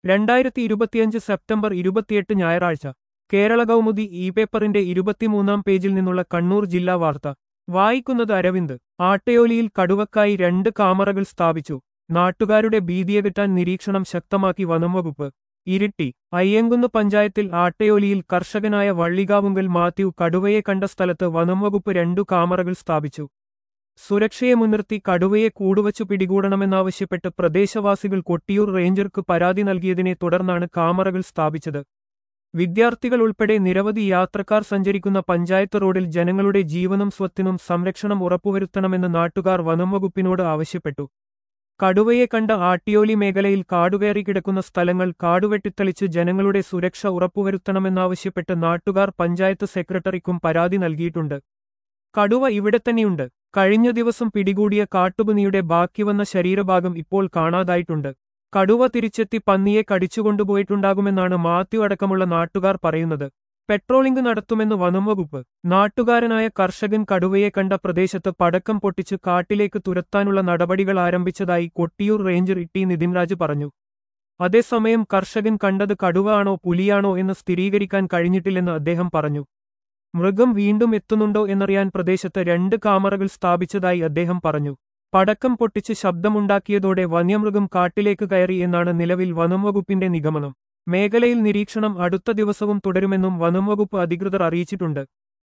രണ്ടായിരത്തി ഇരുപത്തിയഞ്ച് സെപ്റ്റംബർ ഇരുപത്തിയെട്ട് ഞായറാഴ്ച കേരള കൗമുദി ഇ പേപ്പറിന്റെ ഇരുപത്തിമൂന്നാം പേജിൽ നിന്നുള്ള കണ്ണൂർ ജില്ലാ വാർത്ത വായിക്കുന്നത് അരവിന്ദ് ആട്ടയോലിയിൽ കടുവക്കായി രണ്ട് കാമറകൾ സ്ഥാപിച്ചു നാട്ടുകാരുടെ ഭീതിയകറ്റാൻ നിരീക്ഷണം ശക്തമാക്കി വനംവകുപ്പ് ഇരിട്ടി അയ്യങ്കുന്ന് പഞ്ചായത്തിൽ ആട്ടയോലിയിൽ കർഷകനായ വള്ളികാവുങ്കൽ മാത്യു കടുവയെ കണ്ട സ്ഥലത്ത് വനംവകുപ്പ് രണ്ടു കാമറകൾ സ്ഥാപിച്ചു സുരക്ഷയെ മുൻനിർത്തി കടുവയെ കൂടുവച്ചു പിടികൂടണമെന്നാവശ്യപ്പെട്ട് പ്രദേശവാസികൾ കൊട്ടിയൂർ റേഞ്ചർക്ക് പരാതി നൽകിയതിനെ തുടർന്നാണ് കാമറകൾ സ്ഥാപിച്ചത് വിദ്യാർത്ഥികൾ ഉൾപ്പെടെ നിരവധി യാത്രക്കാർ സഞ്ചരിക്കുന്ന പഞ്ചായത്ത് റോഡിൽ ജനങ്ങളുടെ ജീവനും സ്വത്തിനും സംരക്ഷണം ഉറപ്പുവരുത്തണമെന്ന് നാട്ടുകാർ വനംവകുപ്പിനോട് ആവശ്യപ്പെട്ടു കടുവയെ കണ്ട ആട്ടിയോലി മേഖലയിൽ കാടുകയറി കിടക്കുന്ന സ്ഥലങ്ങൾ കാടുവെട്ടിത്തെളിച്ച് ജനങ്ങളുടെ സുരക്ഷ ഉറപ്പുവരുത്തണമെന്നാവശ്യപ്പെട്ട് നാട്ടുകാർ പഞ്ചായത്ത് സെക്രട്ടറിക്കും പരാതി നൽകിയിട്ടുണ്ട് കടുവ ഇവിടെ തന്നെയുണ്ട് കഴിഞ്ഞ ദിവസം പിടികൂടിയ കാട്ടുപുനിയുടെ ബാക്കിവന്ന ശരീരഭാഗം ഇപ്പോൾ കാണാതായിട്ടുണ്ട് കടുവ തിരിച്ചെത്തി പന്നിയെ കടിച്ചുകൊണ്ടുപോയിട്ടുണ്ടാകുമെന്നാണ് മാത്യു അടക്കമുള്ള നാട്ടുകാർ പറയുന്നത് പെട്രോളിംഗ് നടത്തുമെന്ന് വനംവകുപ്പ് നാട്ടുകാരനായ കർഷകൻ കടുവയെ കണ്ട പ്രദേശത്ത് പടക്കം പൊട്ടിച്ച് കാട്ടിലേക്ക് തുരത്താനുള്ള നടപടികൾ ആരംഭിച്ചതായി കൊട്ടിയൂർ റേഞ്ചർ ഇട്ടി നിതിൻരാജ് പറഞ്ഞു അതേസമയം കർഷകൻ കണ്ടത് കടുവ ആണോ പുലിയാണോ എന്ന് സ്ഥിരീകരിക്കാൻ കഴിഞ്ഞിട്ടില്ലെന്ന് അദ്ദേഹം പറഞ്ഞു മൃഗം വീണ്ടും എത്തുന്നുണ്ടോ എന്നറിയാൻ പ്രദേശത്ത് രണ്ട് കാമറകൾ സ്ഥാപിച്ചതായി അദ്ദേഹം പറഞ്ഞു പടക്കം പൊട്ടിച്ച് ശബ്ദമുണ്ടാക്കിയതോടെ വന്യമൃഗം കാട്ടിലേക്ക് കയറി എന്നാണ് നിലവിൽ വനംവകുപ്പിന്റെ നിഗമനം മേഖലയിൽ നിരീക്ഷണം അടുത്ത ദിവസവും തുടരുമെന്നും വനംവകുപ്പ് അധികൃതർ അറിയിച്ചിട്ടുണ്ട്